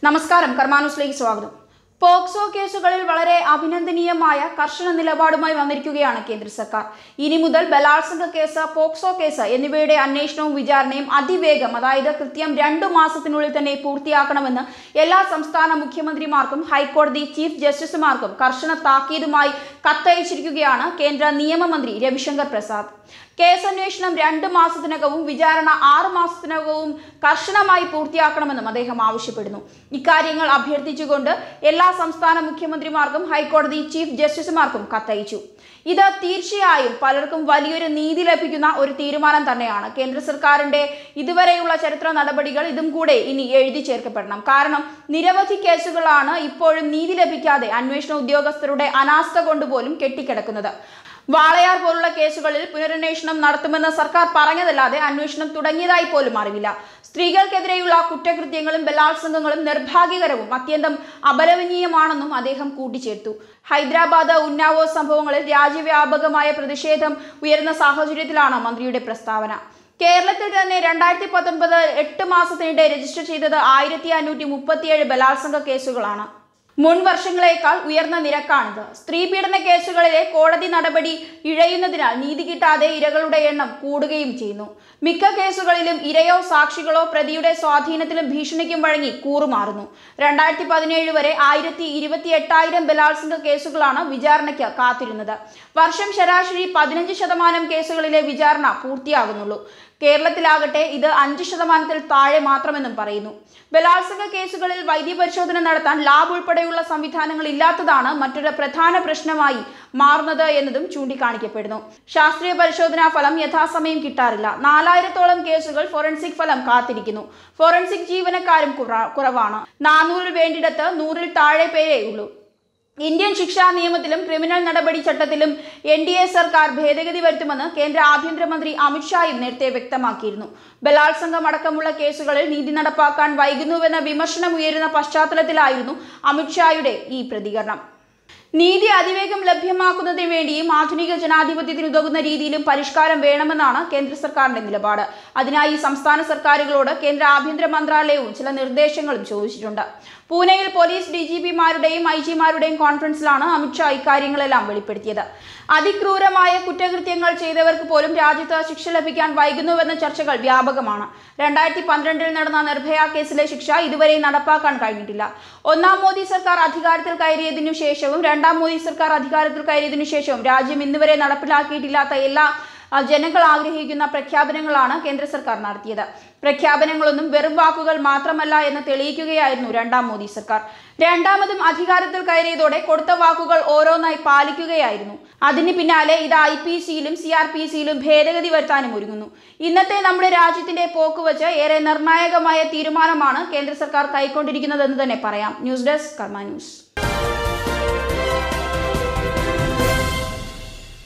നമസ്കാരം കർമാനുസിലേക്ക് സ്വാഗതം പോക്സോ കേസുകളിൽ വളരെ അഭിനന്ദനീയമായ കർശന നിലപാടുമായി വന്നിരിക്കുകയാണ് കേന്ദ്ര സർക്കാർ ഇനി മുതൽ ബലാത്സംഗ കേസ് പോക്സോ കേസ് എന്നിവയുടെ അന്വേഷണവും വിചാരണയും അതിവേഗം അതായത് കൃത്യം രണ്ടു മാസത്തിനുള്ളിൽ തന്നെ പൂർത്തിയാക്കണമെന്ന് എല്ലാ സംസ്ഥാന മുഖ്യമന്ത്രിമാർക്കും ഹൈക്കോടതി ചീഫ് ജസ്റ്റിസുമാർക്കും കർശന താക്കീതുമായി കത്തയച്ചിരിക്കുകയാണ് കേന്ദ്ര നിയമമന്ത്രി രവിശങ്കർ പ്രസാദ് കേസന്വേഷണം രണ്ട് മാസത്തിനകവും വിചാരണ ആറ് മാസത്തിനകവും കർശനമായി പൂർത്തിയാക്കണമെന്നും അദ്ദേഹം ആവശ്യപ്പെടുന്നു ഇക്കാര്യങ്ങൾ അഭ്യർത്ഥിച്ചുകൊണ്ട് എല്ലാ സംസ്ഥാന മുഖ്യമന്ത്രിമാർക്കും ഹൈക്കോടതി ചീഫ് ജസ്റ്റിസുമാർക്കും കത്തയച്ചു ഇത് തീർച്ചയായും പലർക്കും വലിയൊരു നീതി ലഭിക്കുന്ന ഒരു തീരുമാനം തന്നെയാണ് കേന്ദ്ര സർക്കാരിന്റെ ഇതുവരെയുള്ള ചരിത്ര നടപടികൾ ഇതും കൂടെ ഇനി എഴുതി ചേർക്കപ്പെടണം കാരണം നിരവധി കേസുകളാണ് ഇപ്പോഴും നീതി ലഭിക്കാതെ അന്വേഷണ ഉദ്യോഗസ്ഥരുടെ അനാസ്ഥ കൊണ്ടുപോലും കെട്ടിക്കിടക്കുന്നത് വാളയാർ പോലുള്ള കേസുകളിൽ പുനരന്വേഷണം നടത്തുമെന്ന് സർക്കാർ പറഞ്ഞതല്ലാതെ അന്വേഷണം തുടങ്ങിയതായി പോലും അറിവില്ല സ്ത്രീകൾക്കെതിരെയുള്ള കുറ്റകൃത്യങ്ങളും ബലാത്സംഗങ്ങളും നിർഭാഗ്യകരവും അത്യന്തം അപലപനീയമാണെന്നും അദ്ദേഹം കൂട്ടിച്ചേർത്തു ഹൈദരാബാദ് ഉന്നാവോ സംഭവങ്ങളിൽ രാജ്യവ്യാപകമായ പ്രതിഷേധം ഉയർന്ന സാഹചര്യത്തിലാണ് മന്ത്രിയുടെ പ്രസ്താവന കേരളത്തിൽ തന്നെ രണ്ടായിരത്തി പത്തൊൻപത് എട്ട് മാസത്തിനിടെ രജിസ്റ്റർ ചെയ്തത് ആയിരത്തി അഞ്ഞൂറ്റി മുപ്പത്തിയേഴ് ബലാത്സംഗ കേസുകളാണ് മുൻ വർഷങ്ങളേക്കാൾ ഉയർന്ന നിരക്കാണിത് സ്ത്രീ പീഡന കേസുകളിലെ കോടതി നടപടി ഇഴയുന്നതിനാൽ നീതി കിട്ടാതെ ഇരകളുടെ എണ്ണം കൂടുകയും ചെയ്യുന്നു മിക്ക കേസുകളിലും ഇരയോ സാക്ഷികളോ പ്രതിയുടെ സ്വാധീനത്തിലും ഭീഷണിക്കും വഴങ്ങി കൂറുമാറുന്നു രണ്ടായിരത്തി പതിനേഴ് വരെ ആയിരത്തി ഇരുപത്തി എട്ടായിരം ബലാത്സംഗ കേസുകളാണ് വിചാരണയ്ക്ക് കാത്തിരുന്നത് വർഷം ശരാശരി പതിനഞ്ച് ശതമാനം കേസുകളിലെ വിചാരണ പൂർത്തിയാകുന്നുള്ളൂ കേരളത്തിലാകട്ടെ ഇത് അഞ്ച് ശതമാനത്തിൽ താഴെ മാത്രമെന്നും പറയുന്നു ബലാത്സംഗ കേസുകളിൽ വൈദ്യപരിശോധന നടത്താൻ ലാബ് ഉൾപ്പെടെയുള്ള സംവിധാനങ്ങൾ ഇല്ലാത്തതാണ് മറ്റൊരു പ്രധാന പ്രശ്നമായി മാറുന്നത് എന്നതും ചൂണ്ടിക്കാണിക്കപ്പെടുന്നു ശാസ്ത്രീയ പരിശോധനാ ഫലം യഥാസമയം കിട്ടാറില്ല നാലായിരത്തോളം കേസുകൾ ഫോറൻസിക് ഫലം കാത്തിരിക്കുന്നു ഫോറൻസിക് ജീവനക്കാരും കുറ- കുറവാണ് നാനൂറിൽ വേണ്ടിടത്ത് നൂറിൽ താഴെ പേരേ ഉള്ളൂ ഇന്ത്യൻ ശിക്ഷാ നിയമത്തിലും ക്രിമിനൽ നടപടി ചട്ടത്തിലും എൻ ഡി എ സർക്കാർ ഭേദഗതി വരുത്തുമെന്ന് കേന്ദ്ര ആഭ്യന്തരമന്ത്രി അമിത്ഷായും നേരത്തെ വ്യക്തമാക്കിയിരുന്നു ബലാത്സംഗം അടക്കമുള്ള കേസുകളിൽ നീതി നടപ്പാക്കാൻ വൈകുന്നുവെന്ന വിമർശനം ഉയരുന്ന പശ്ചാത്തലത്തിലായിരുന്നു അമിത്ഷായുടെ ഈ പ്രതികരണം നീതി അതിവേഗം ലഭ്യമാക്കുന്നതിന് വേണ്ടിയും ആധുനിക ജനാധിപത്യത്തിന് ഉതകുന്ന രീതിയിലും പരിഷ്കാരം വേണമെന്നാണ് കേന്ദ്ര സർക്കാരിന്റെ നിലപാട് അതിനായി സംസ്ഥാന സർക്കാരുകളോട് കേന്ദ്ര ആഭ്യന്തര മന്ത്രാലയവും ചില നിർദ്ദേശങ്ങളും ചോദിച്ചിട്ടുണ്ട് പൂനെയിൽ പോലീസ് ഡി ജി പിമാരുടെയും ഐ ജിമാരുടെയും കോൺഫറൻസിലാണ് അമിത്ഷാ ഇക്കാര്യങ്ങളെല്ലാം വെളിപ്പെടുത്തിയത് അതിക്രൂരമായ കുറ്റകൃത്യങ്ങൾ ചെയ്തവർക്ക് പോലും രാജ്യത്ത് ശിക്ഷ ലഭിക്കാൻ വൈകുന്നുവെന്ന ചർച്ചകൾ വ്യാപകമാണ് രണ്ടായിരത്തി പന്ത്രണ്ടിൽ നടന്ന നിർഭയ കേസിലെ ശിക്ഷ ഇതുവരെ നടപ്പാക്കാൻ കഴിഞ്ഞിട്ടില്ല ഒന്നാം മോദി സർക്കാർ അധികാരത്തിൽ കയറിയതിനു ശേഷവും രണ്ടാം മോദി സർക്കാർ അധികാരത്തിൽ കയറിയതിനു ശേഷവും രാജ്യം ഇന്നുവരെ നടപ്പിലാക്കിയിട്ടില്ലാത്ത എല്ലാ ആ, ജനങ്ങൾ ആഗ്രഹിക്കുന്ന പ്രഖ്യാപനങ്ങളാണ് കേന്ദ്ര സർക്കാർ നടത്തിയത് പ്രഖ്യാപനങ്ങളൊന്നും വെറും വാക്കുകൾ മാത്രമല്ല എന്ന് തെളിയിക്കുകയായിരുന്നു രണ്ടാം മോദി സർക്കാർ രണ്ടാമതും അധികാരത്തിൽ കയറിയതോടെ കൊടുത്ത വാക്കുകൾ ഓരോന്നായി പാലിക്കുകയായിരുന്നു അതിന് പിന്നാലെ ഇത് ഐ പി സിയിലും സി ആർ പി സിയിലും ഭേദഗതി വരുത്താനും ഒരുങ്ങുന്നു ഇന്നത്തെ നമ്മുടെ രാജ്യത്തിന്റെ പോക്ക് വെച്ച് ഏറെ നിർണായകമായ തീരുമാനമാണ് കേന്ദ്ര സർക്കാർ കൈക്കൊണ്ടിരിക്കുന്നതെന്ന് തന്നെ പറയാം ന്യൂസ് ഡെസ്ക് കർമ്മ ന്യൂസ്